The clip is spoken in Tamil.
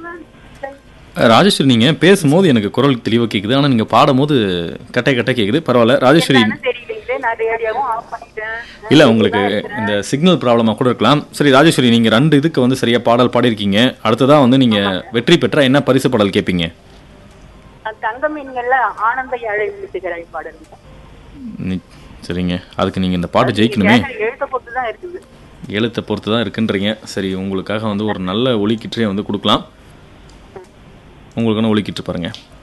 ராஜேஸ்வரி நீங்கள் பேசும்போது எனக்கு குரல் தெளிவாக கேட்குது ஆனால் நீங்கள் பாடும்போது கட்டை கட்டை கேட்குது பரவாயில்ல ராஜேஸ்வரி என்னன்னு தெரியலைங்களே நான் ரேடியோவும் ஆஃப் பண்ணிட்டேன் இல்லை உங்களுக்கு இந்த சிக்னல் ப்ராப்ளமாக கூட இருக்கலாம் சரி ராஜேஸ்வரி நீங்கள் ரெண்டு இதுக்கு வந்து சரியாக பாடல் பாடியிருக்கீங்க அடுத்ததாக வந்து நீங்கள் வெற்றி பெற்றா என்ன பரிசு பாடல் கேட்பீங்க நான் தங்க மீன்கள்ல ஆனந்த யாழை விழுத்துகிறாய் பாடல் நி- சரிங்க அதுக்கு நீங்கள் இந்த பாட்டு ஜெயிக்கணுமே கேட்டது எழுத்த பொறுத்து தான் இருக்குது எழுத்தை பொறுத்து தான் இருக்குன்றீங்க சரி உங்களுக்காக வந்து ஒரு நல்ல ஒலிக்கிற்றே வந்து கொடுக்கலாம் உங்களுக்கான ஒலிக்கிட்டு பாருங்க